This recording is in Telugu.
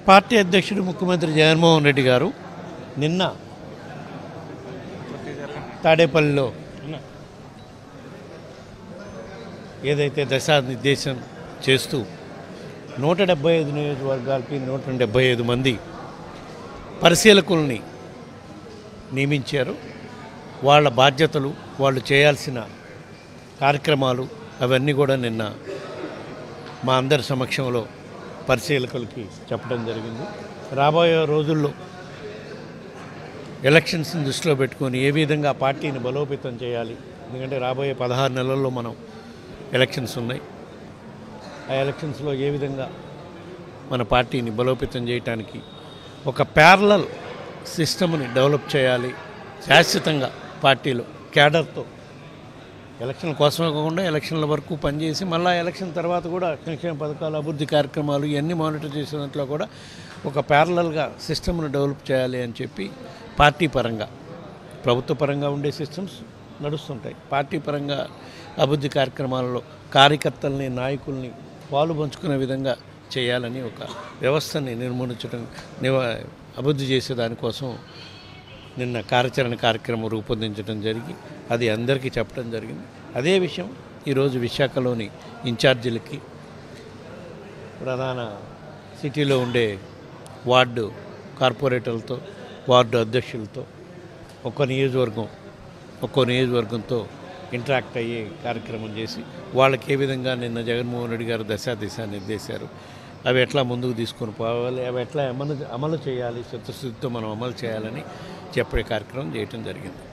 పార్టీ అధ్యక్షుడు ముఖ్యమంత్రి జగన్మోహన్ రెడ్డి గారు నిన్న తాడేపల్లిలో ఏదైతే దశానిర్దేశం చేస్తూ నూట డెబ్బై ఐదు నియోజకవర్గాలకి నూట డెబ్బై ఐదు మంది పరిశీలకుల్ని నియమించారు వాళ్ళ బాధ్యతలు వాళ్ళు చేయాల్సిన కార్యక్రమాలు అవన్నీ కూడా నిన్న మా అందరి సమక్షంలో పరిశీలకులకి చెప్పడం జరిగింది రాబోయే రోజుల్లో ఎలక్షన్స్ని దృష్టిలో పెట్టుకొని ఏ విధంగా పార్టీని బలోపేతం చేయాలి ఎందుకంటే రాబోయే పదహారు నెలల్లో మనం ఎలక్షన్స్ ఉన్నాయి ఆ ఎలక్షన్స్లో ఏ విధంగా మన పార్టీని బలోపేతం చేయడానికి ఒక ప్యారలల్ సిస్టమ్ని డెవలప్ చేయాలి శాశ్వతంగా పార్టీలో క్యాడర్తో ఎలక్షన్ కోసమే కాకుండా ఎలక్షన్ల వరకు పనిచేసి మళ్ళీ ఎలక్షన్ తర్వాత కూడా సంక్షేమ పథకాలు అభివృద్ధి కార్యక్రమాలు ఇవన్నీ మానిటర్ చేసే దాంట్లో కూడా ఒక ప్యారలల్గా సిస్టమ్ను డెవలప్ చేయాలి అని చెప్పి పార్టీ పరంగా ప్రభుత్వ పరంగా ఉండే సిస్టమ్స్ నడుస్తుంటాయి పార్టీ పరంగా అభివృద్ధి కార్యక్రమాలలో కార్యకర్తల్ని నాయకుల్ని పాలు పంచుకునే విధంగా చేయాలని ఒక వ్యవస్థని నిర్మూలించడం నివ అభివృద్ధి చేసే దానికోసం నిన్న కార్యాచరణ కార్యక్రమం రూపొందించడం జరిగి అది అందరికీ చెప్పడం జరిగింది అదే విషయం ఈరోజు విశాఖలోని ఇన్ఛార్జీలకి ప్రధాన సిటీలో ఉండే వార్డు కార్పొరేటర్లతో వార్డు అధ్యక్షులతో ఒక్కో నియోజకవర్గం ఒక్కో నియోజకవర్గంతో ఇంటరాక్ట్ అయ్యే కార్యక్రమం చేసి వాళ్ళకి ఏ విధంగా నిన్న జగన్మోహన్ రెడ్డి గారు దశా దిశ నిర్దేశారు అవి ఎట్లా ముందుకు తీసుకొని పోవాలి అవి ఎట్లా అమలు అమలు చేయాలి చిత్తశుద్ధితో మనం అమలు చేయాలని చెప్పే కార్యక్రమం చేయటం జరిగింది